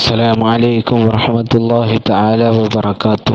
السلام عليكم ورحمة الله تعالى وبركاته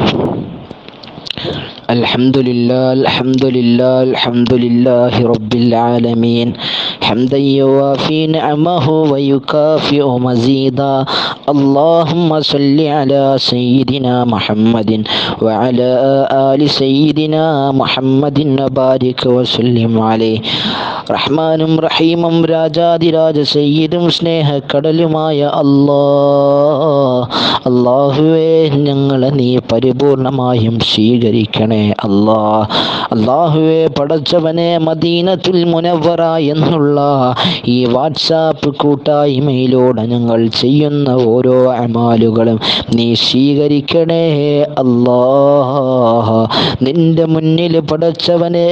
الحمد لله الحمد لله الحمد لله رب العالمين حمدا يوافي نعمه ويكافئ مزيدا اللهم صل على سيدنا محمد وعلى آل سيدنا محمد وبارك وسلم عليه റഹ്മാനും റഹീമും രാജാതിരാജ സയ്യിദും സ്നേഹക്കടലുമായ അല്ലാ അള്ളാഹുവേ ഞങ്ങളെ നീ പരിപൂർണമായും സ്വീകരിക്കണേ അല്ലാ അള്ളാഹുവേ പടച്ചവനെ മദീനത്തുൽ മുനവറ എന്നുള്ള ഈ വാട്സാപ്പ് കൂട്ടായ്മയിലൂടെ ഞങ്ങൾ ചെയ്യുന്ന ഓരോ അമാലുകളും നീ സ്വീകരിക്കണേ അല്ലാ നിന്റെ മുന്നിൽ പടച്ചവനെ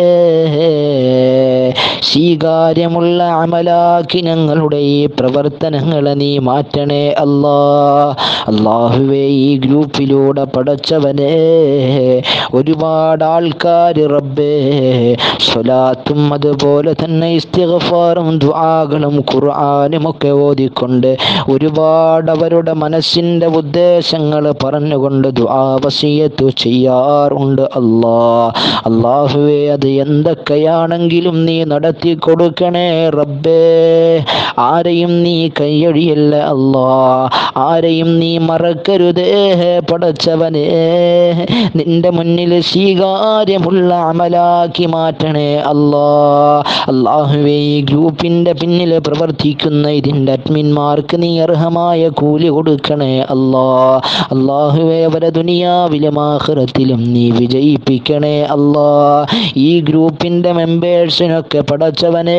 സ്വീകാര്യമുള്ള അമലാക്കി ഞങ്ങളുടെ ഈ പ്രവർത്തനങ്ങളെ നീ മാറ്റണേ അല്ലാ അള്ളാഹുവേ ഈ ഗ്രൂപ്പിലൂടെ പടച്ചവനെ ഒരുപാട് ആൾക്കാർ റബ്ബേ സ്വലാത്തും അതുപോലെ തന്നെ ഇസ്തിഗ്ഫാറും ദുആകളും ഖുർആനും ഒക്കെ ഓതിക്കൊണ്ട് ഒരുപാട് അവരുടെ മനസ്സിൻ്റെ ഉദ്ദേശങ്ങൾ പറഞ്ഞുകൊണ്ട് ദുആ വസിയത്ത് ചെയ്യാറുണ്ട് അല്ലാ അള്ളാഹുവേ അത് എന്തൊക്കെയാണെങ്കിലും നീ നടത്തി കൊടുക്കണേ റബ്ബേ ആരെയും നീ കൈയഴിയല്ല അല്ലാ ആരെയും നീ മറക്കരുതേ പടച്ചവനെ നിന്റെ മുന്നിൽ സ്വീകാര്യമുള്ള അമലാക്കി മാറ്റണേ അല്ലാ അള്ളാഹുവേ ഈ ഗ്രൂപ്പിൻ്റെ പിന്നിൽ പ്രവർത്തിക്കുന്ന ഇതിൻ്റെ അഡ്മിന്മാർക്ക് നീ അർഹമായ കൂലി കൊടുക്കണേ അല്ലാ അള്ളാഹുവേ അവരെ ദുനിയാവിലും ആഖിറത്തിലും നീ വിജയിപ്പിക്കണേ അല്ലാ ഈ ഗ്രൂപ്പിൻ്റെ മെമ്പേഴ്സിനൊക്കെ പടച്ചവനെ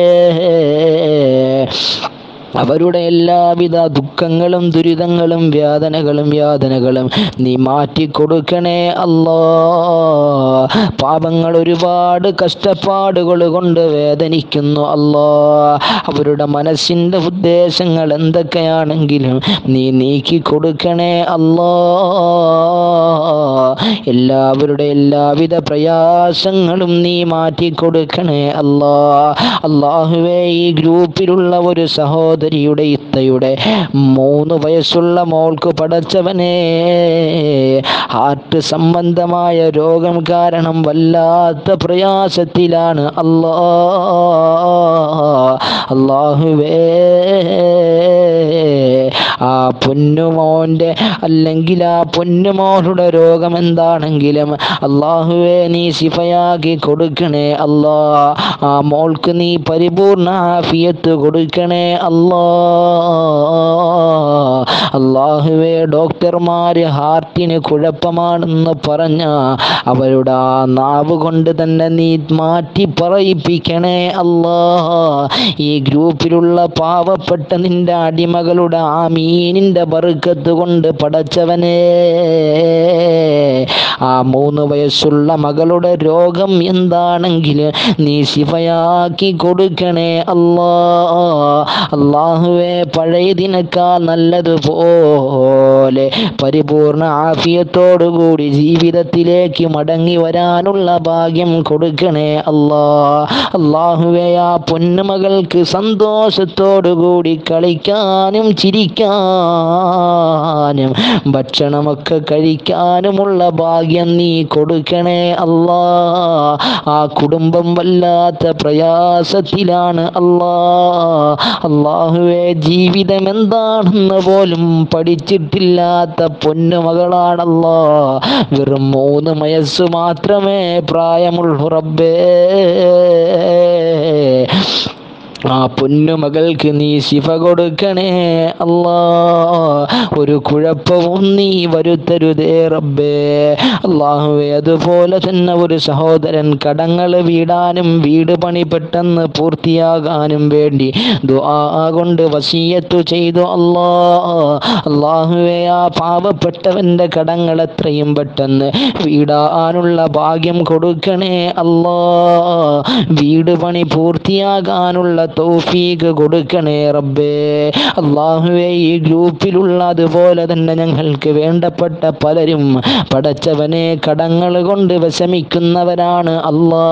അവരുടെ എല്ലാവിധ ദുഃഖങ്ങളും ദുരിതങ്ങളും വേദനകളും യാതനകളും നീ മാറ്റിക്കൊടുക്കണേ അല്ലാ പാപങ്ങൾ ഒരുപാട് കഷ്ടപ്പാടുകൾ കൊണ്ട് വേദനിക്കുന്നു അല്ലാ അവരുടെ മനസ്സിൻ്റെ ഉദ്ദേശങ്ങൾ എന്തൊക്കെയാണെങ്കിലും നീ നീക്കി കൊടുക്കണേ അല്ലാ എല്ലാവരുടെ എല്ലാവിധ പ്രയാസങ്ങളും നീ മാറ്റിക്കൊടുക്കണേ അല്ലാ അള്ളാഹുവേ ഈ ഗ്രൂപ്പിലുള്ള ഒരു സഹോദരിയുടെ ഇത്തയുടെ മൂന്ന് വയസ്സുള്ള മോൾക്ക് പടച്ചവനെ ഹാർട്ട് സംബന്ധമായ രോഗം കാരണം വല്ലാത്ത പ്രയാസത്തിലാണ് അല്ലാ അള്ളാഹുവേ ആ പൊന്നുമോൻ്റെ അല്ലെങ്കിൽ ആ പൊന്നുമോളുടെ രോഗം എന്താണെങ്കിലും അള്ളാഹുവേ നീ ശിഫയാക്കി കൊടുക്കണേ അല്ലാ ആ മോൾക്ക് നീ പരിപൂർണ ആഫിയത്ത് കൊടുക്കണേ അല്ലാ അള്ളാഹുവേ ഡോക്ടർമാർ ഹാർട്ടിന് കുഴപ്പമാണെന്ന് പറഞ്ഞ അവരുടെ ആ നാവ് കൊണ്ട് തന്നെ നീ മാറ്റി പറയിപ്പിക്കണേ അല്ലാ ഈ ഗ്രൂപ്പിലുള്ള പാവപ്പെട്ട നിന്റെ അടിമകളുടെ ആ മീനിൻ്റെ ബറുക്കത്ത് കൊണ്ട് പടച്ചവനെ ആ മൂന്ന് വയസ്സുള്ള മകളുടെ രോഗം എന്താണെങ്കിലും നീ ശിഫയാക്കി കൊടുക്കണേ അല്ലാ അള്ളാഹുവെ പഴയതിനേക്കാൾ നല്ലതുപോലെ പരിപൂർണ ആഫിയത്തോടുകൂടി ജീവിതത്തിലേക്ക് മടങ്ങി വരാനുള്ള ഭാഗ്യം കൊടുക്കണേ അല്ലാ അള്ളാഹുവെ ആ പൊന്നുമകൾക്ക് സന്തോഷത്തോടുകൂടി കളിക്കാനും ചിരിക്കാനും ഭക്ഷണമൊക്കെ കഴിക്കാനുമുള്ള ഭാഗ്യം നീ കൊടുക്കണേ അല്ലാ ആ കുടുംബം വല്ലാത്ത പ്രയാസത്തിലാണ് അല്ലാ അള്ളാഹുവെ ജീവിതം എന്താണെന്ന് പോലും പഠിച്ചിട്ടില്ലാത്ത പൊന്നുമകളാണല്ലോ വെറും മൂന്ന് വയസ്സ് മാത്രമേ പ്രായമുള്ളൂ റബ്ബേ ആ പൊന്നുമകൾക്ക് നീ ശിഫ കൊടുക്കണേ അല്ലാ ഒരു കുഴപ്പവും നീ വരുത്തരുതേ റബ്ബേ അള്ളാഹുവെ അതുപോലെ തന്നെ ഒരു സഹോദരൻ കടങ്ങൾ വീടാനും വീട് പണി പെട്ടെന്ന് പൂർത്തിയാകാനും വേണ്ടി ദുആ കൊണ്ട് വസീയത്തു ചെയ്തു അല്ലാ അള്ളാഹുവെ ആ പാവപ്പെട്ടവൻ്റെ കടങ്ങൾ എത്രയും പെട്ടെന്ന് വീടാനുള്ള ഭാഗ്യം കൊടുക്കണേ അല്ലാ വീട് പണി പൂർത്തിയാകാനുള്ള തൗഫീഖ് കൊടുക്കണേ റബ്ബേ അള്ളാഹുവെ ഈ ഗ്രൂപ്പിലുള്ള അതുപോലെ തന്നെ ഞങ്ങൾക്ക് വേണ്ടപ്പെട്ട പലരും പടച്ചവനെ കടങ്ങൾ കൊണ്ട് വിഷമിക്കുന്നവരാണ് അല്ലാ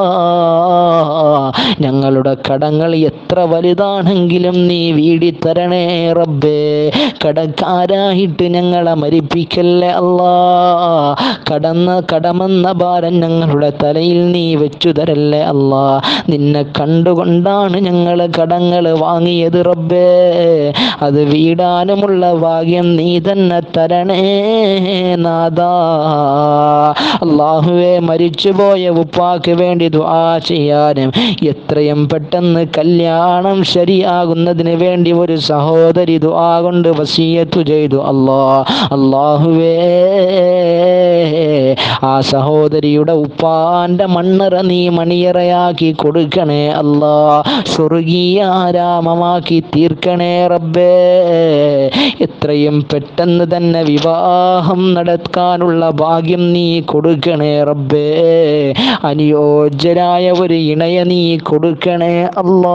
ഞങ്ങളുടെ കടങ്ങൾ എത്ര വലുതാണെങ്കിലും നീ വീടിത്തരണേ റബ്ബേ കടക്കാരായിട്ട് ഞങ്ങളെ മരിപ്പിക്കല്ലേ അല്ലാ കടന്ന കടമെന്ന ഭാരം ഞങ്ങളുടെ തലയിൽ നീ വെച്ചു തരല്ലേ അല്ലാ നിന്നെ കണ്ടുകൊണ്ടാണ് ഞങ്ങൾ കടങ്ങൾ വാങ്ങിയത് റബ്ബേ അത് വീടാനുമുള്ള ഭാഗ്യം നീ തന്നെ തരണേ നാദാ അള്ളാഹുവെ മരിച്ചുപോയ ഉപ്പാക്ക് വേണ്ടി ദുആ ചെയ്യാനും എത്രയും പെട്ടെന്ന് കല്യാണം ശരിയാകുന്നതിന് വേണ്ടി ഒരു സഹോദരി ദുആ കൊണ്ട് വസീയത്തു ചെയ്തു അല്ലാ അള്ളാഹുവേ ആ സഹോദരിയുടെ ഉപ്പാന്റെ മണ്ണറ നീ മണിയറയാക്കി കൊടുക്കണേ അല്ലാ സ്വർഗീയാരാമമാക്കി തീർക്കണേ റബ്ബേ എത്രയും പെട്ടെന്ന് തന്നെ വിവാഹം നടക്കാനുള്ള ഭാഗ്യം നീ കൊടുക്കണേ റബ്ബേ അനുയോജ്യരായ ഒരു ഇണയ നീ കൊടുക്കണേ അല്ലാ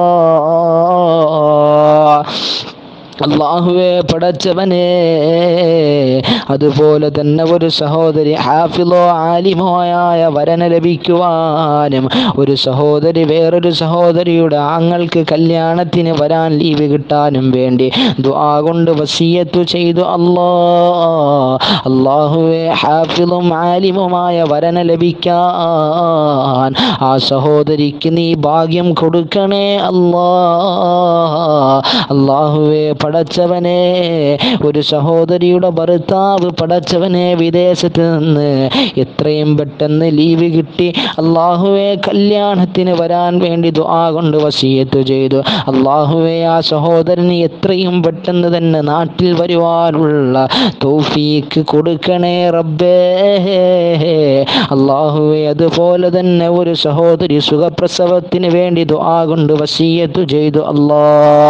അള്ളാഹുവെ പടച്ചവനെ അതുപോലെ തന്നെ ഒരു സഹോദരി ഹാഫിലോ ആലിമോ ആയ വരനെ ലഭിക്കുവാനും ഒരു സഹോദരി വേറൊരു സഹോദരിയുടെ ആങ്ങൾക്ക് കല്യാണത്തിന് വരാൻ ലീവ് കിട്ടാനും വേണ്ടി ദുആ കൊണ്ട് വസീയത്തു ചെയ്തു അല്ലാ അള്ളാഹുവെ ഹാഫിലും ആലിമുമായ വരനെ ലഭിക്കാൻ ആ സഹോദരിക്ക് നീ ഭാഗ്യം കൊടുക്കണേ അല്ലാ അള്ളാഹുവെ പടച്ചവനെ ഒരു സഹോദരിയുടെ ഭർത്താവ് പടച്ചവനെ വിദേശത്ത് നിന്ന് എത്രയും പെട്ടെന്ന് ലീവ് കിട്ടി അള്ളാഹുവെ കല്യാണത്തിന് വരാൻ വേണ്ടി ദുആ കൊണ്ട് വസീയത്ത് ചെയ്തു അള്ളാഹുവെ ആ സഹോദരന് എത്രയും പെട്ടെന്ന് തന്നെ നാട്ടിൽ വരുവാനുള്ള തൗഫീക്ക് കൊടുക്കണേ റബ്ബേ അള്ളാഹുവെ അതുപോലെ തന്നെ ഒരു സഹോദരി സുഖപ്രസവത്തിന് വേണ്ടി ദുആ കൊണ്ട് വസീയത്ത് ചെയ്തു അല്ലാ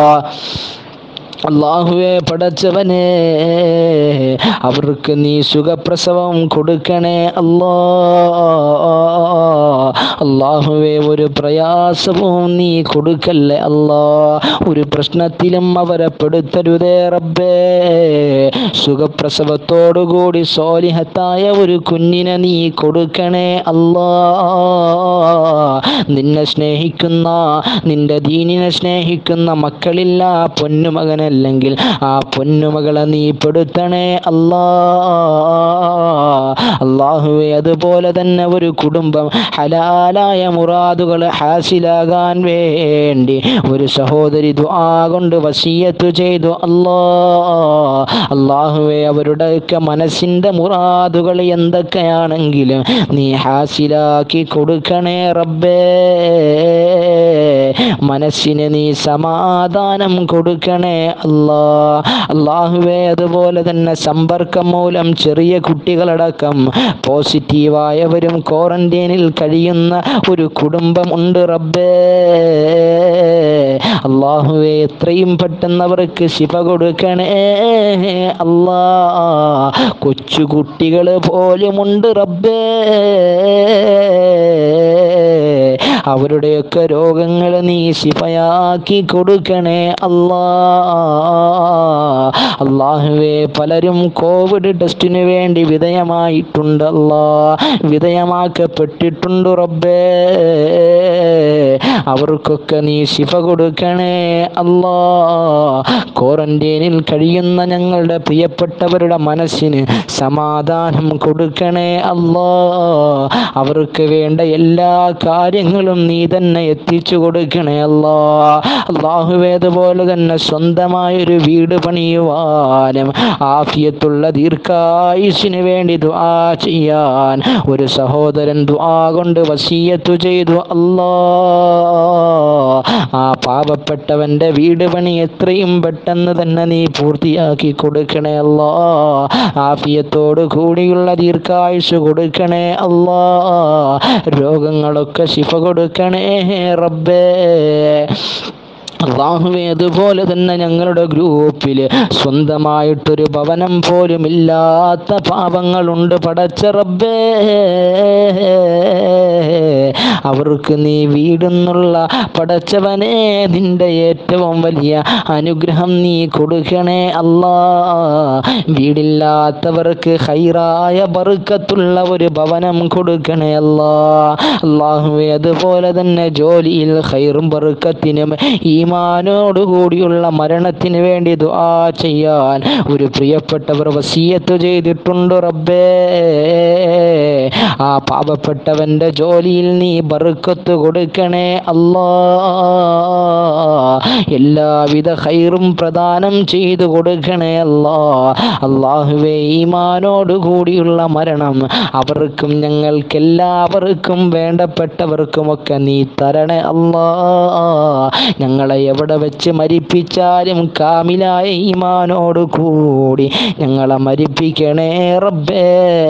അള്ളാഹുവെ പടച്ചവനെ അവർക്ക് നീ സുഖപ്രസവം കൊടുക്കണേ അല്ലാ അള്ളാഹുവെ ഒരു പ്രയാസവും നീ കൊടുക്കല്ലേ അല്ലാ ഒരു പ്രശ്നത്തിലും അവരെ പെടുത്തരുതേ റബ്ബേ സുഖപ്രസവത്തോടുകൂടി സോലിഹത്തായ ഒരു കുഞ്ഞിനെ നീ കൊടുക്കണേ അല്ലാ നിന്നെ സ്നേഹിക്കുന്ന നിന്റെ ദീനിനെ സ്നേഹിക്കുന്ന മക്കളില്ല പൊന്നുമകനല്ലെങ്കിൽ ആ പൊന്നുമകളെ നീ പെടുത്തണേ അല്ലാ അള്ളാഹുവെ അതുപോലെ തന്നെ ഒരു കുടുംബം ഹലാലായ മുറാദുകൾ ഹാസിലാകാൻ വേണ്ടി ഒരു സഹോദരി ദുആ കൊണ്ട് വസീയത്ത് ചെയ്തു അല്ലാ അള്ളാഹുവെ അവരുടെയൊക്കെ മനസ്സിൻ്റെ മുറാദുകൾ എന്തൊക്കെയാണെങ്കിലും നീ ഹാസിലാക്കി കൊടുക്കണേ റബ്ബേ മനസ്സിന് നീ സമാധാനം കൊടുക്കണേ അല്ലാ അള്ളാഹുവെ അതുപോലെ തന്നെ സമ്പർക്കം മൂലം ചെറിയ കുട്ടികളടക്കം പോസിറ്റീവായവരും ക്വാറന്റൈനിൽ കഴിയുന്ന ഒരു കുടുംബം ഉണ്ട് റബ്ബേ അള്ളാഹുവെ എത്രയും പെട്ടെന്ന് അവർക്ക് ശിവ കൊടുക്കണേ അല്ലാ കൊച്ചു കുട്ടികൾ പോലുമുണ്ട് റബ്ബേ അവരുടെയൊക്കെ രോഗങ്ങൾ നീ ശിഫയാക്കി കൊടുക്കണേ അല്ലാ അള്ളാഹുവെ പലരും കോവിഡ് ടെസ്റ്റിന് വേണ്ടി വിധേയമായിട്ടുണ്ട് അല്ലാ വിധേയമാക്കപ്പെട്ടിട്ടുണ്ട് റബ്ബേ അവർക്കൊക്കെ നീ ശിഫ കൊടുക്കണേ അല്ലാ ക്വാറന്റൈനിൽ കഴിയുന്ന ഞങ്ങളുടെ പ്രിയപ്പെട്ടവരുടെ മനസ്സിന് സമാധാനം കൊടുക്കണേ അല്ലാ അവർക്ക് വേണ്ട എല്ലാ കാര്യങ്ങളും നീ തന്നെ എത്തിച്ചു കൊടുക്കണേ അല്ലാ അള്ളാഹുവേതുപോലെ തന്നെ സ്വന്തമായൊരു വീട് പണിയുവാനും ആഫിയത്തുള്ള ദീർഘായുസിന് വേണ്ടി ദുആ ചെയ്യാൻ ഒരു സഹോദരൻ ദുആ കൊണ്ട് വസീയത്തു ചെയ്തു അല്ലാ ആ പാവപ്പെട്ടവന്റെ വീട് പണി എത്രയും പെട്ടെന്ന് തന്നെ നീ പൂർത്തിയാക്കി കൊടുക്കണേ അല്ലാ ആഫിയത്തോട് കൂടിയുള്ള ദീർഘായുസ് കൊടുക്കണേ അല്ലാ രോഗങ്ങളൊക്കെ ശിഫ കൊടുക്കണേ റബ്ബേ അള്ളാഹുവെ അതുപോലെ തന്നെ ഞങ്ങളുടെ ഗ്രൂപ്പിൽ സ്വന്തമായിട്ടൊരു ഭവനം പോലും ഇല്ലാത്ത പാപങ്ങളുണ്ട് പടച്ച റബ്ബേ അവർക്ക് നീ വീടെന്നുള്ള പടച്ചവനെ നിന്റെ ഏറ്റവും വലിയ അനുഗ്രഹം നീ കൊടുക്കണേ അല്ലാ വീടില്ലാത്തവർക്ക് ഹൈറായ ബറുക്കത്തുള്ള ഒരു ഭവനം കൊടുക്കണേ അല്ലാ അള്ളാഹുവെ അതുപോലെ തന്നെ ജോലിയിൽ ഹൈറും ബറുക്കത്തിനും ഈമാനോടുകൂടിയുള്ള മരണത്തിന് വേണ്ടി ദുആ ചെയ്യാൻ ഒരു പ്രിയപ്പെട്ടവർ വസീയത്ത് ചെയ്തിട്ടുണ്ട് റബ്ബേ ആ പാവപ്പെട്ടവന്റെ ജോലിയിൽ നീ ബറുക്കത്ത് കൊടുക്കണേ അല്ലാ എല്ലാവിധ ഹൈറും പ്രദാനം ചെയ്തു കൊടുക്കണേ അല്ലാ അള്ളാഹുവേ ഈമാനോട് കൂടിയുള്ള മരണം അവർക്കും ഞങ്ങൾക്കെല്ലാവർക്കും വേണ്ടപ്പെട്ടവർക്കുമൊക്കെ നീ തരണേ അല്ലാ ഞങ്ങളെ എവിടെ വെച്ച് മരിപ്പിച്ചാലും കാമിലായ ഈമാനോട് കൂടി ഞങ്ങളെ മരിപ്പിക്കണേ റബ്ബേ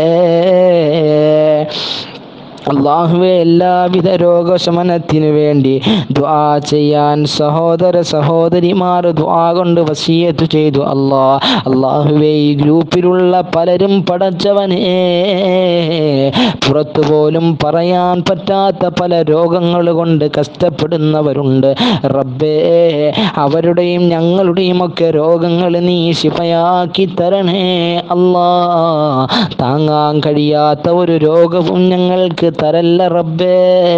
അള്ളാഹുവെ എല്ലാവിധ രോഗശമനത്തിനു വേണ്ടി ദ്വാ ചെയ്യാൻ സഹോദര സഹോദരിമാർ ദ്വാ കൊണ്ട് വസീയത്ത് ചെയ്തു അല്ലാ അള്ളാഹുവെ ഈ ഗ്രൂപ്പിലുള്ള പലരും പടച്ചവനെ പുറത്തു പോലും പറയാൻ പറ്റാത്ത പല രോഗങ്ങൾ കൊണ്ട് കഷ്ടപ്പെടുന്നവരുണ്ട് റബ്ബേ അവരുടെയും ഞങ്ങളുടെയും ഒക്കെ രോഗങ്ങൾ നീ ശിഫയാക്കി തരണേ അല്ലാ താങ്ങാൻ കഴിയാത്ത ഒരു രോഗവും ഞങ്ങൾക്ക് തരല്ല റബ്ബേ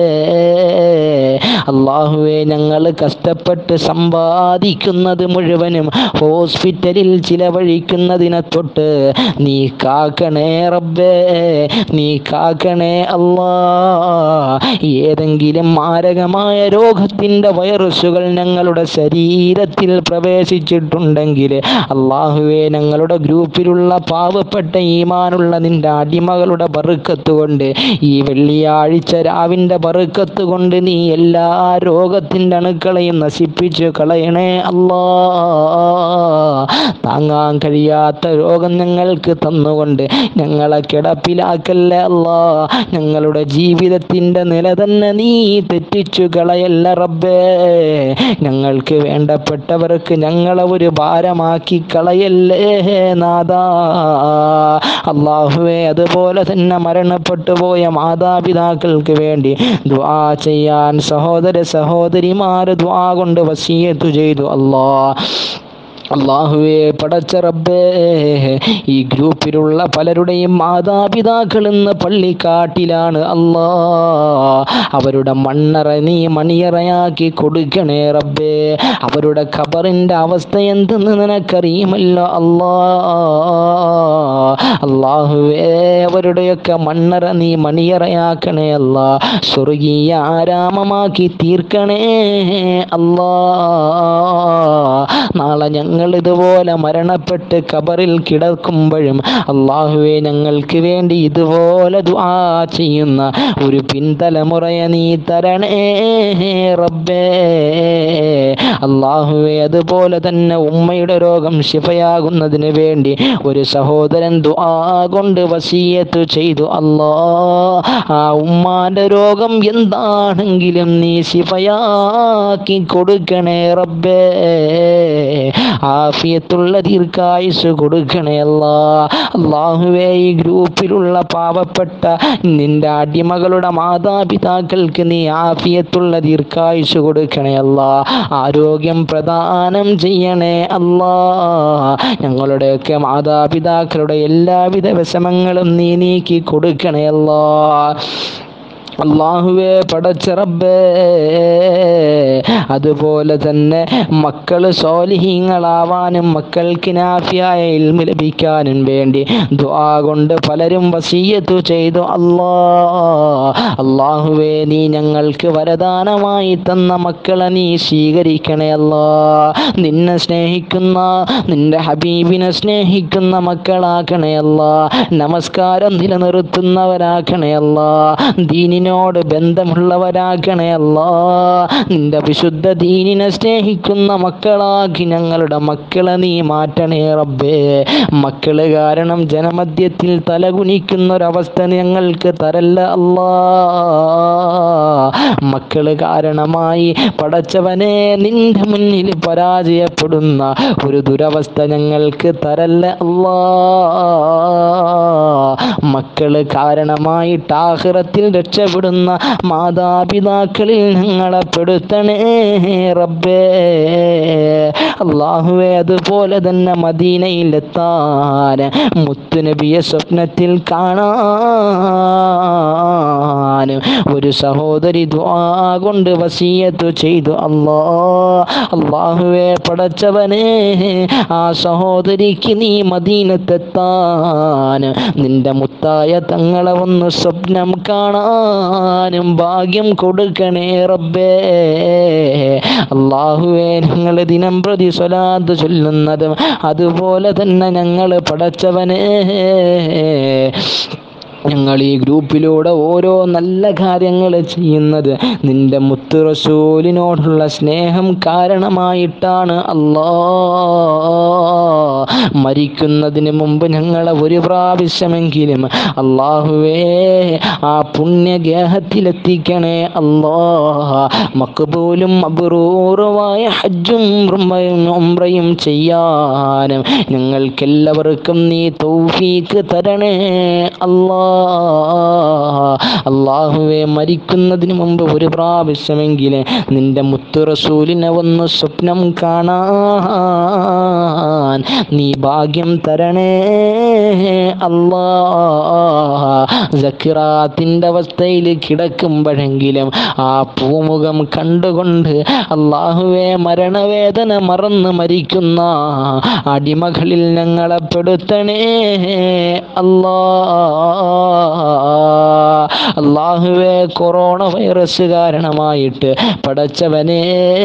അള്ളാഹുവെ ഞങ്ങൾ കഷ്ടപ്പെട്ട് സമ്പാദിക്കുന്നത് മുഴുവനും ഹോസ്പിറ്റലിൽ ചിലവഴിക്കുന്നതിനെ തൊട്ട് നീ കാക്കണേ റബ്ബേ നീ കാക്കണേ അല്ലാ ഏതെങ്കിലും മാരകമായ രോഗത്തിൻ്റെ വൈറസുകൾ ഞങ്ങളുടെ ശരീരത്തിൽ പ്രവേശിച്ചിട്ടുണ്ടെങ്കിൽ അള്ളാഹുവെ ഞങ്ങളുടെ ഗ്രൂപ്പിലുള്ള പാവപ്പെട്ട ഈമാനുള്ള നിന്റെ അടിമകളുടെ ബറുക്കത്ത് കൊണ്ട് ഈ വെള്ളിയാഴ്ച രാവിൻ്റെ ബറുക്കത്ത് കൊണ്ട് നീ എല്ലാ രോഗത്തിൻ്റെ അണുക്കളെയും നശിപ്പിച്ച് കളയണേ അല്ലാ താങ്ങാൻ കഴിയാത്ത രോഗം ഞങ്ങൾക്ക് തന്നുകൊണ്ട് ഞങ്ങളെ കിടപ്പിലാക്കല്ലേ അല്ലാ ഞങ്ങളുടെ ജീവിതത്തിൻ്റെ നില തന്നെ നീ തെറ്റിച്ചു കളയല്ല റബ്ബേ ഞങ്ങൾക്ക് വേണ്ടപ്പെട്ടവർക്ക് ഞങ്ങളെ ഒരു ഭാരമാക്കി കളയല്ലേ നാദാ അള്ളാഹുവെ അതുപോലെ തന്നെ മരണപ്പെട്ടു പോയ മാതാപിതാക്കൾക്ക് വേണ്ടി ദ്വാ ചെയ്യാൻ സഹോദര സഹോദരിമാർ ദ്വാ കൊണ്ട് വസീയത്ത് ചെയ്തു അല്ലാ അള്ളാഹുവെ പടച്ച റബ്ബേ ഈ ഗ്രൂപ്പിലുള്ള പലരുടെയും മാതാപിതാക്കൾ ഇന്ന് പള്ളിക്കാട്ടിലാണ് അല്ലാ അവരുടെ മണ്ണറ നീ മണിയറയാക്കി കൊടുക്കണേ റബ്ബേ അവരുടെ ഖബറിൻ്റെ അവസ്ഥ എന്തെന്ന് നിനക്കറിയുമല്ലോ അല്ലാ അള്ളാഹുവേ അവരുടെയൊക്കെ മണ്ണറ നീ മണിയറയാക്കണേ അല്ലാ സ്വർഗീയ ആരാമമാക്കി തീർക്കണേ അല്ലാ നാളെ ഞങ്ങൾ ഇതുപോലെ മരണപ്പെട്ട് കബറിൽ കിടക്കുമ്പോഴും അള്ളാഹുവെ ഞങ്ങൾക്ക് വേണ്ടി ഇതുപോലെ ദുആ ചെയ്യുന്ന ഒരു പിൻതലമുറയെ നീ തരണേ റബ്ബേ അള്ളാഹുവെ അതുപോലെ തന്നെ ഉമ്മയുടെ രോഗം ശിഫയാകുന്നതിന് വേണ്ടി ഒരു സഹോദരൻ ദുആ കൊണ്ട് വസീയത്ത് ചെയ്തു അല്ലാ ആ ഉമ്മാന്റെ രോഗം എന്താണെങ്കിലും നീ ശിഫയാക്കി കൊടുക്കണേ റബ്ബേ ആഫിയത്തുള്ള ദീർഘായുസ് കൊടുക്കണേ അല്ലാ അള്ളാഹുവേ ഈ ഗ്രൂപ്പിലുള്ള പാവപ്പെട്ട നിന്റെ അടിമകളുടെ മാതാപിതാക്കൾക്ക് നീ ആഫിയത്തുള്ള ദീർഘായുസ് കൊടുക്കണേ അല്ലാ ആരോഗ്യം പ്രദാനം ചെയ്യണേ അല്ലാ ഞങ്ങളുടെയൊക്കെ മാതാപിതാക്കളുടെ എല്ലാവിധ വിഷമങ്ങളും നീ നീക്കി കൊടുക്കണേ അല്ലാ അള്ളാഹുവേ പടച്ച റബ്ബേ അതുപോലെ തന്നെ മക്കൾ സോലിഹീങ്ങളാവാനും മക്കൾക്ക് നാഫിയായ ഇൽമ ലഭിക്കാനും വേണ്ടി ദുആ കൊണ്ട് പലരും വസീയത്തു ചെയ്തു അല്ലാ അള്ളാഹുവേ നീ ഞങ്ങൾക്ക് വരദാനമായി തന്ന മക്കളെ നീ സ്വീകരിക്കണേ അല്ലാ നിന്നെ സ്നേഹിക്കുന്ന നിന്റെ ഹബീബിനെ സ്നേഹിക്കുന്ന മക്കളാക്കണേ അല്ലാ നമസ്കാരം നിലനിർത്തുന്നവരാക്കണേ അല്ലാ ദീനിന് ദീനിനോട് ബന്ധമുള്ളവരാക്കണേ അല്ലാ നിന്റെ വിശുദ്ധ ദീനിനെ സ്നേഹിക്കുന്ന മക്കളാക്കി ഞങ്ങളുടെ മക്കളെ നീ മാറ്റണേ റബ്ബേ മക്കള് കാരണം ജനമധ്യത്തിൽ തലകുനിക്കുന്ന ഒരവസ്ഥ ഞങ്ങൾക്ക് തരല്ല അല്ലാ മക്കള് കാരണമായി പടച്ചവനെ നിന്റെ മുന്നിൽ പരാജയപ്പെടുന്ന ഒരു ദുരവസ്ഥ ഞങ്ങൾക്ക് തരല്ല അല്ലാ മക്കള് കാരണമായിട്ട് ആഹ്റത്തിൽ രക്ഷപ്പെടുന്ന മാതാപിതാക്കളിൽ ഞങ്ങളെ പെടുത്തണേ റബ്ബേ അള്ളാഹുവെ അതുപോലെ തന്നെ മദീനയിലെത്താൻ മുത്തുനബിയെ സ്വപ്നത്തിൽ കാണാനും ഒരു സഹോദരി ദ്വാ കൊണ്ട് വസീയത്ത് ചെയ്തു അല്ലാ അള്ളാഹുവെ പടച്ചവനെ ആ സഹോദരിക്ക് നീ മദീനത്തെത്താൻ നിന്റെ മുത്തായ തങ്ങളെ ഒന്ന് സ്വപ്നം കാണാനും ഭാഗ്യം കൊടുക്കണേ റബ്ബേ അള്ളാഹുവെ ഞങ്ങൾ ദിനം പ്രതി സ്വലാത്ത് ചൊല്ലുന്നതും അതുപോലെ തന്നെ ഞങ്ങൾ പടച്ചവനെ ഞങ്ങൾ ഈ ഗ്രൂപ്പിലൂടെ ഓരോ നല്ല കാര്യങ്ങൾ ചെയ്യുന്നത് നിന്റെ മുത്തു റസൂലിനോടുള്ള സ്നേഹം കാരണമായിട്ടാണ് അല്ലാ മരിക്കുന്നതിന് മുമ്പ് ഞങ്ങളെ ഒരു പ്രാവശ്യമെങ്കിലും അള്ളാഹുവേ ആ പുണ്യഗേഹത്തിലെത്തിക്കണേ അല്ലാ മക്ബൂലും അബ്റൂറുമായ ഹജ്ജും ഉംറയും ഉംറയും ചെയ്യാനും ഞങ്ങൾക്കെല്ലാവർക്കും നീ തൗഫീക്ക് തരണേ അല്ലാ അള്ളാഹുവെ മരിക്കുന്നതിന് മുമ്പ് ഒരു പ്രാവശ്യമെങ്കിലും നിന്റെ മുത്തു റസൂലിനെ ഒന്ന് സ്വപ്നം കാണാൻ നീ ഭാഗ്യം തരണേ അല്ലാ ജക്കിറാത്തിൻ്റെ അവസ്ഥയിൽ കിടക്കുമ്പോഴെങ്കിലും ആ പൂമുഖം കണ്ടുകൊണ്ട് അള്ളാഹുവെ മരണവേദന മറന്ന് മരിക്കുന്ന അടിമകളിൽ ഞങ്ങളെ പെടുത്തണേ അല്ലാ അള്ളാഹുവെ കൊറോണ വൈറസ് കാരണമായിട്ട് പടച്ചവനേ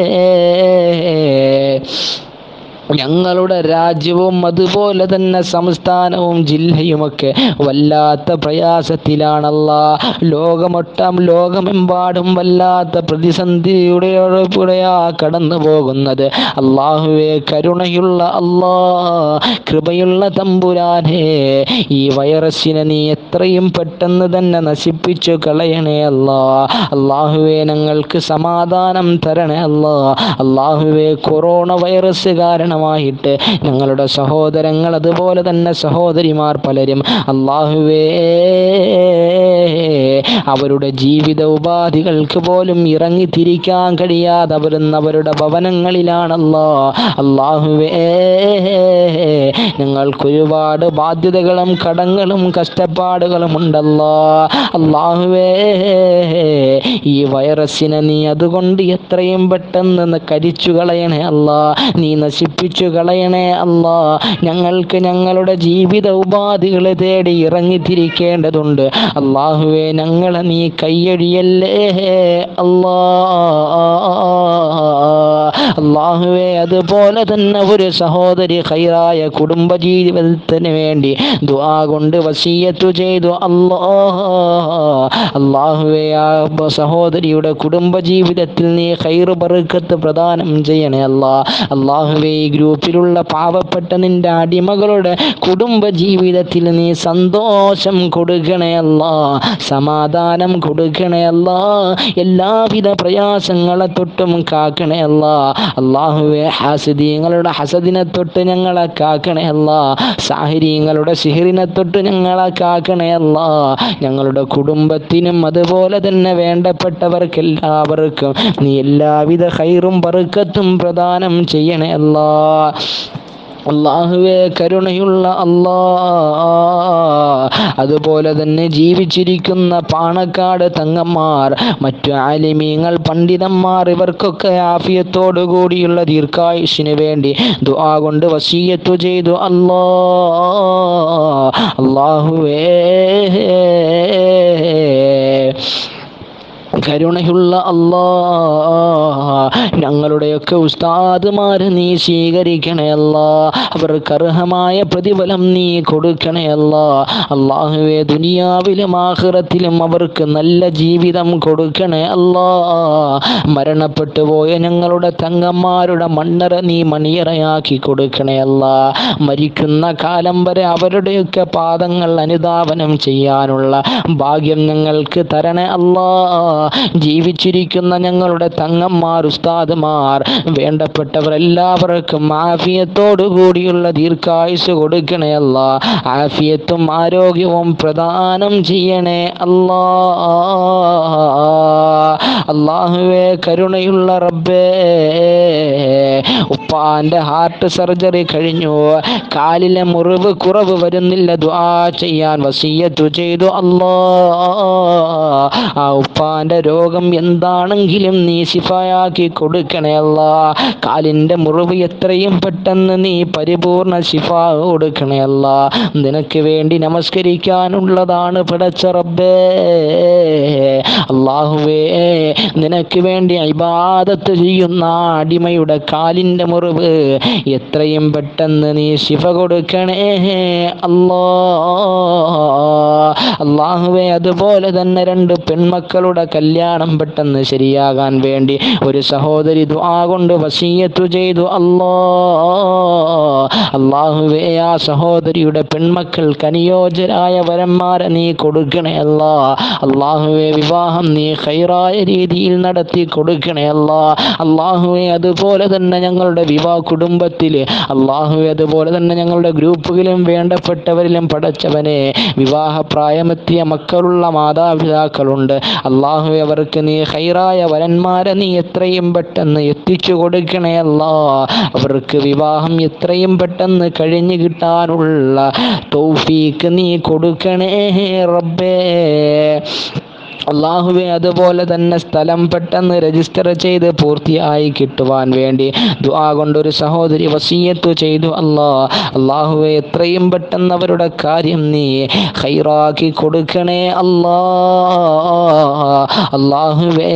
ഞങ്ങളുടെ രാജ്യവും അതുപോലെ തന്നെ സംസ്ഥാനവും ജില്ലയുമൊക്കെ വല്ലാത്ത പ്രയാസത്തിലാണല്ല ലോകമൊട്ടാം ലോകമെമ്പാടും വല്ലാത്ത പ്രതിസന്ധിയുടെ കൂടെയാ കടന്നു പോകുന്നത് അള്ളാഹുവെ കരുണയുള്ള അല്ലാ കൃപയുള്ള തമ്പുരാനെ ഈ വൈറസിനെ നീ എത്രയും പെട്ടെന്ന് തന്നെ നശിപ്പിച്ചു കളയണേ അല്ലാ അള്ളാഹുവെ ഞങ്ങൾക്ക് സമാധാനം തരണേ അല്ലാ അള്ളാഹുവെ കൊറോണ വൈറസ് കാരണമായിട്ട് ഞങ്ങളുടെ സഹോദരങ്ങൾ അതുപോലെ തന്നെ സഹോദരിമാർ പലരും അള്ളാഹുവേ അവരുടെ ജീവിത ഉപാധികൾക്ക് പോലും ഇറങ്ങി തിരിക്കാൻ കഴിയാതെ വരുന്ന അവരുടെ ഭവനങ്ങളിലാണല്ലോ അള്ളാഹുവേ ഞങ്ങൾക്ക് ഒരുപാട് ബാധ്യതകളും കടങ്ങളും കഷ്ടപ്പാടുകളും ഉണ്ടല്ലോ അള്ളാഹുവേ ഈ വൈറസിനെ നീ അതുകൊണ്ട് എത്രയും പെട്ടെന്ന് കരിച്ചു കളയണേ അല്ലാ നീ നശിപ്പിച്ചു കളയണേ അല്ലാ ഞങ്ങൾക്ക് ഞങ്ങളുടെ ജീവിത ഉപാധികൾ തേടി ഇറങ്ങിത്തിരിക്കേണ്ടതുണ്ട് അള്ളാഹുവെ ഞങ്ങളെ നീ കയ്യഴിയല്ലേ അല്ലാ അള്ളാഹുവെ അതുപോലെ തന്നെ ഒരു സഹോദരി ഹൈറായ കുടുംബ ജീവിതത്തിന് വേണ്ടി ദുആ കൊണ്ട് വസീയത്തു ചെയ്തു അല്ലാ അള്ളാഹുവെ ആ ബ- സഹോദരിയുടെ കുടുംബ ജീവിതത്തിൽ നീ ഹൈറ് ബർക്കത്ത് പ്രദാനം ചെയ്യണേ അല്ലാ അള്ളാഹുവെ ഈ ഗ്രൂപ്പിലുള്ള പാവപ്പെട്ട നിന്റെ അടിമകളുടെ കുടുംബ ജീവിതത്തിൽ നീ സന്തോഷം കൊടുക്കണേ അല്ലാ സമാധാനം കൊടുക്കണേ അല്ലാ എല്ലാവിധ പ്രയാസങ്ങളെ തൊട്ടും കാക്കണേ അല്ലാ അള്ളാഹുവെ ഹാസിദീങ്ങളുടെ ഹസദിനെ തൊട്ട് ഞങ്ങളെ കാക്കണേ അല്ലാ സാഹിര്യങ്ങളുടെ സിഹിറിനെ തൊട്ട് ഞങ്ങളെ കാക്കണേ അല്ലാ ഞങ്ങളുടെ കുടുംബത്തിനും അതുപോലെ തന്നെ വേണ്ടപ്പെട്ടവർക്കെല്ലാവർക്കും നീ എല്ലാവിധ ഹൈറും ബറുക്കത്തും പ്രദാനം ചെയ്യണേ അല്ലാ അള്ളാഹുവെ കരുണയുള്ള അല്ലാ അതുപോലെ തന്നെ ജീവിച്ചിരിക്കുന്ന പാണക്കാട് തങ്ങന്മാർ മറ്റു ആലിമീങ്ങൾ പണ്ഡിതന്മാർ ഇവർക്കൊക്കെ ആഫിയത്തോടു കൂടിയുള്ള ദീർഘായുഷിന് വേണ്ടി ദുആ കൊണ്ട് വസീയത്തു ചെയ്തു അല്ലാ അള്ളാഹുവേ കരുണയുള്ള അല്ലാ ഞങ്ങളുടെയൊക്കെ ഉസ്താദുമാരെ നീ സ്വീകരിക്കണേ അല്ലാ അവർക്ക് അർഹമായ പ്രതിഫലം നീ കൊടുക്കണേ അല്ലാ അള്ളാഹുവെ ദുനിയാവിലും ആഖിറത്തിലും അവർക്ക് നല്ല ജീവിതം കൊടുക്കണേ അല്ലാ മരണപ്പെട്ടു പോയ ഞങ്ങളുടെ തങ്ങന്മാരുടെ മണ്ണറ നീ മണിയറയാക്കി കൊടുക്കണേ അല്ലാ മരിക്കുന്ന കാലം വരെ അവരുടെയൊക്കെ പാദങ്ങൾ അനുധാവനം ചെയ്യാനുള്ള ഭാഗ്യം ഞങ്ങൾക്ക് തരണേ അല്ലാ ജീവിച്ചിരിക്കുന്ന ഞങ്ങളുടെ തങ്ങന്മാർ ഉസ്താദുമാർ വേണ്ടപ്പെട്ടവർ എല്ലാവർക്കും ആഫിയത്തോടു കൂടിയുള്ള ദീർഘായുസ് കൊടുക്കണേ അല്ല ആഫിയത്തും ആരോഗ്യവും പ്രദാനം ചെയ്യണേ അല്ലാ അള്ളാഹുവേ കരുണയുള്ള റബ്ബേ ഉപ്പാന്റെ ഹാർട്ട് സർജറി കഴിഞ്ഞു കാലിലെ മുറിവ് കുറവ് വരുന്നില്ല ദുആ ചെയ്യാൻ വസീയത്തു ചെയ്തു അല്ലാ ആ ഉപ്പാന്റെ രോഗം എന്താണെങ്കിലും നീ ശിഫയാക്കി കൊടുക്കണേ അല്ലാ കാലിന്റെ മുറിവ് എത്രയും പെട്ടെന്ന് നീ പരിപൂർണ ശിഫ കൊടുക്കണേ അല്ലാ നിനക്ക് വേണ്ടി നമസ്കരിക്കാനുള്ളതാണ് പിടച്ച റബ്ബേ അള്ളാഹുവേ നിനക്ക് വേണ്ടി ഇബാദത്ത് ചെയ്യുന്ന ആ അടിമയുടെ കാലിൻ്റെ മുറിവ് എത്രയും പെട്ടെന്ന് നീ ശിഫ കൊടുക്കണേ അല്ലാ അള്ളാഹുവേ അതുപോലെ തന്നെ രണ്ട് പെൺമക്കളുടെ കല്യാണം പെട്ടെന്ന് ശരിയാകാൻ വേണ്ടി ഒരു സഹോദരി ദുആ കൊണ്ട് വസീയത്തു ചെയ്തു അല്ലാ അള്ളാഹുവേ ആ സഹോദരിയുടെ പെൺമക്കൾക്ക് അനുയോജ്യരായ വരന്മാരെ നീ കൊടുക്കണേ അല്ലാ അള്ളാഹുവേ വിവാഹം നീ ഹൈറായ രീതിയിൽ നടത്തി കൊടുക്കണേ അല്ലാ അള്ളാഹുവെ അതുപോലെ തന്നെ ഞങ്ങളുടെ വിവാഹ കുടുംബത്തിൽ അള്ളാഹുവെ അതുപോലെ തന്നെ ഞങ്ങളുടെ ഗ്രൂപ്പുകളിലും വേണ്ടപ്പെട്ടവരിലും പടച്ചവനെ വിവാഹ പ്രായമെത്തിയ മക്കളുള്ള മാതാപിതാക്കളുണ്ട് അള്ളാഹുവെ അവർക്ക് നീ ഹൈറായ വരന്മാരെ നീ എത്രയും പെട്ടെന്ന് എത്തിച്ചു കൊടുക്കണേ അല്ലാ അവർക്ക് വിവാഹം എത്രയും പെട്ടെന്ന് കഴിഞ്ഞു കിട്ടാനുള്ള തൗഫീക്ക് നീ കൊടുക്കണേ റബ്ബേ അള്ളാഹുവെ അതുപോലെ തന്നെ സ്ഥലം പെട്ടെന്ന് രജിസ്റ്റർ ചെയ്ത് പൂർത്തിയായി കിട്ടുവാൻ വേണ്ടി ദുആ കൊണ്ടൊരു സഹോദരി വസീയത്തു ചെയ്തു അല്ലാ അള്ളാഹുവെ എത്രയും പെട്ടെന്ന് അവരുടെ കാര്യം നീ ഹൈറാക്കി കൊടുക്കണേ അല്ലാ അള്ളാഹുവേ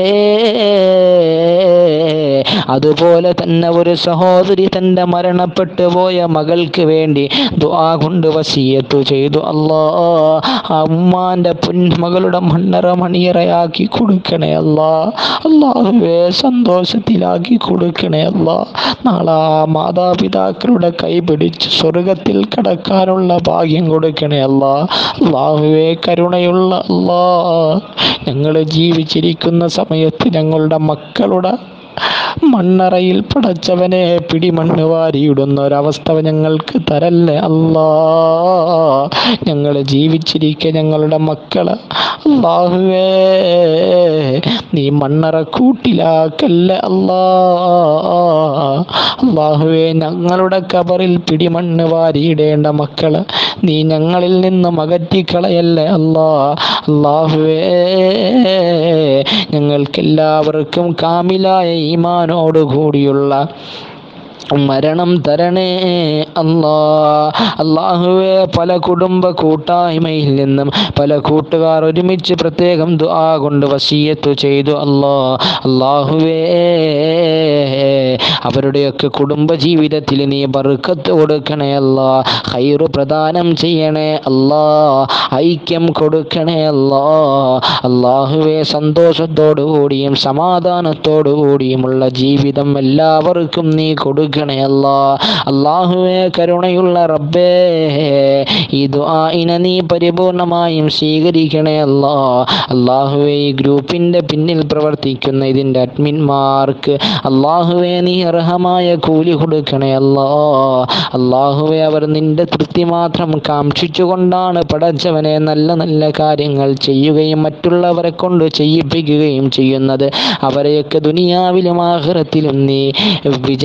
അതുപോലെ തന്നെ ഒരു സഹോദരി തൻ്റെ മരണപ്പെട്ടു പോയ മകൾക്ക് വേണ്ടി ദുആ കൊണ്ട് വസീയത്തു ചെയ്തു അല്ലാ ആ ഉമ്മാൻ്റെ പൊന്മകളുടെ മണ്ണറ മണിയറയാക്കി കൊടുക്കണേ അല്ലാ അള്ളാഹുവേ സന്തോഷത്തിലാക്കി കൊടുക്കണേ അല്ലാ നാളെ ആ മാതാപിതാക്കളുടെ കൈ പിടിച്ച് സ്വർഗത്തിൽ കടക്കാനുള്ള ഭാഗ്യം കൊടുക്കണേ അല്ലാ അള്ളാഹുവേ കരുണയുള്ള അല്ലാ ഞങ്ങൾ ജീവിച്ചിരിക്കുന്ന സമയത്ത് ഞങ്ങളുടെ മക്കളുടെ മണ്ണറയിൽ പടച്ചവനെ പിടിമണ്ണ് വാരിയിടുന്ന ഒരവസ്ഥ ഞങ്ങൾക്ക് തരല്ലേ അല്ലാ ഞങ്ങൾ ജീവിച്ചിരിക്കെ ഞങ്ങളുടെ മക്കള് അള്ളാഹുവേ നീ മണ്ണറ കൂട്ടിലാക്കല്ലേ അല്ലാ അള്ളാഹുവേ ഞങ്ങളുടെ കബറിൽ പിടിമണ്ണ് വാരിയിടേണ്ട മക്കള് നീ ഞങ്ങളിൽ നിന്നും അകറ്റിക്കളയല്ലേ അല്ലാ അള്ളാഹുവേ ഞങ്ങൾക്കെല്ലാവർക്കും കാമിലായ ഈമാനോട് കൂടിയുള്ള മരണം തരണേ അല്ലാ അള്ളാഹുവെ പല കുടുംബ കൂട്ടായ്മയിൽ നിന്നും പല കൂട്ടുകാർ ഒരുമിച്ച് പ്രത്യേകം ദുആ കൊണ്ട് വസീയത്തു ചെയ്തു അല്ലാ അള്ളാഹുവേ അവരുടെയൊക്കെ കുടുംബ ജീവിതത്തിൽ നീ ബർക്കത്ത് കൊടുക്കണേ അല്ലാ ഹൈറ് പ്രദാനം ചെയ്യണേ അല്ലാ ഐക്യം കൊടുക്കണേ അല്ലാ അള്ളാഹുവെ സന്തോഷത്തോടു കൂടിയും സമാധാനത്തോടു കൂടിയുമുള്ള ജീവിതം എല്ലാവർക്കും നീ കൊടുക്കണേ അല്ലാ അള്ളാഹുവെ കരുണയുള്ള റബ്ബേ ഈ ദുആഇനെ നീ പരിപൂർണമായും സ്വീകരിക്കണേ അല്ലാ അള്ളാഹുവെ ഈ ഗ്രൂപ്പിൻ്റെ പിന്നിൽ പ്രവർത്തിക്കുന്ന ഇതിൻ്റെ അഡ്മിന്മാർക്ക് അള്ളാഹുവെ നീ അർഹമായ കൂലി കൊടുക്കണേ അല്ലാ അള്ളാഹുവെ അവർ നിന്റെ തൃപ്തി മാത്രം കാക്ഷിച്ചുകൊണ്ടാണ് പടച്ചവനെ നല്ല നല്ല കാര്യങ്ങൾ ചെയ്യുകയും മറ്റുള്ളവരെ കൊണ്ട് ചെയ്യിപ്പിക്കുകയും ചെയ്യുന്നത് അവരെയൊക്കെ ദുനിയാവിലും ആഹ്റത്തിലും നീ വിജയിപ്പിക്ക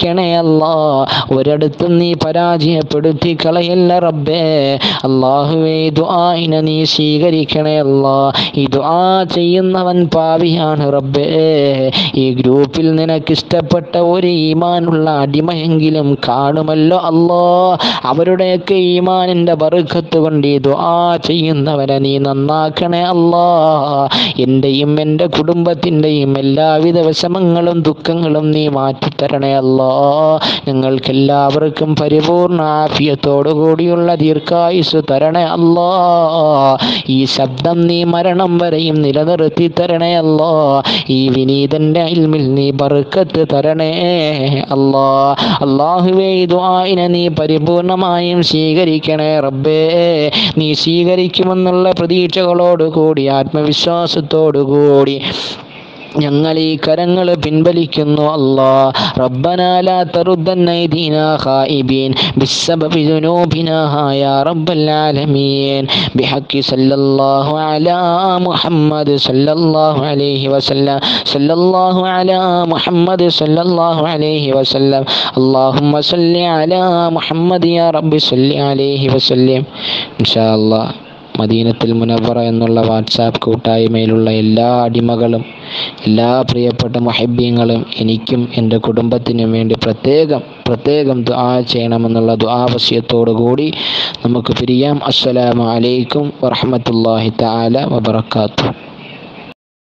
സ്വീകരിക്കണേ അല്ലാ ഒരിടത്തും നീ പരാജയപ്പെടുത്തി കളയല്ല റബ്ബേ അള്ളാഹുവേ ഈ ദുആഇനെ നീ സ്വീകരിക്കണേ അല്ലാ ഈ ദുആ ചെയ്യുന്നവൻ പാവിയാണ് റബ്ബേ ഈ ഗ്രൂപ്പിൽ നിനക്ക് ഇഷ്ടപ്പെട്ട ഒരു ഈമാനുള്ള അടിമയെങ്കിലും കാണുമല്ലോ അല്ലാ അവരുടെയൊക്കെ ഈമാനിൻ്റെ ബറുക്കത്ത് കൊണ്ട് ഈ ദുആ ചെയ്യുന്നവനെ നീ നന്നാക്കണേ അല്ലാ എൻ്റെയും എൻ്റെ കുടുംബത്തിൻ്റെയും എല്ലാവിധ വിഷമങ്ങളും ദുഃഖങ്ങളും നീ മാറ്റിത്തരണേ അല്ലാ ഞങ്ങൾക്കെല്ലാവർക്കും പരിപൂർണ ആഫിയത്തോടു കൂടിയുള്ള ദീർഘായുസ് തരണേ അല്ലാ ഈ ശബ്ദം നീ മരണം വരെയും നിലനിർത്തി തരണേ അല്ലാ ഈ വിനീതൻ്റെ ഇൽമിൽ നീ ബർക്കത്ത് തരണേ അല്ലാ അള്ളാഹുവേ ഈ ദുആഇനെ നീ പരിപൂർണമായും സ്വീകരിക്കണേ റബ്ബേ നീ സ്വീകരിക്കുമെന്നുള്ള പ്രതീക്ഷകളോട് കൂടി ആത്മവിശ്വാസത്തോടു കൂടി ഞങ്ങൾ ഈ കരങ്ങൾ പിൻവലിക്കുന്നു അല്ലാ റബ്ബന ലാ തറുദ്ദന്ന അയ്ദീനാ ഖായിബീൻ ബിസ്സബബി ദുനൂബിനാ യാ റബ്ബൽ ആലമീൻ ബിഹഖി സല്ലല്ലാഹു അലാ മുഹമ്മദ് സല്ലല്ലാഹു അലൈഹി വസല്ലം സല്ലല്ലാഹു അലാ മുഹമ്മദ് സല്ലല്ലാഹു അലൈഹി വസല്ലം അല്ലാഹുമ്മ സല്ലി അലാ മുഹമ്മദ് യാ റബ്ബി സല്ലി അലൈഹി വസല്ലം ഇൻഷാ അല്ലാഹ് മദീനത്തിൽ മുനവറ എന്നുള്ള വാട്സാപ്പ് കൂട്ടായ്മയിലുള്ള എല്ലാ അടിമകളും എല്ലാ പ്രിയപ്പെട്ട മൊഹബ്യങ്ങളും എനിക്കും എൻ്റെ കുടുംബത്തിനും വേണ്ടി പ്രത്യേകം പ്രത്യേകം ദുആ ചെയ്യണമെന്നുള്ള ദുആവസ്യത്തോടു കൂടി നമുക്ക് പിരിയാം അസ്സലാമു അലൈക്കും വറഹ്മത്തുള്ളാഹി തആല വബറകാതുഹു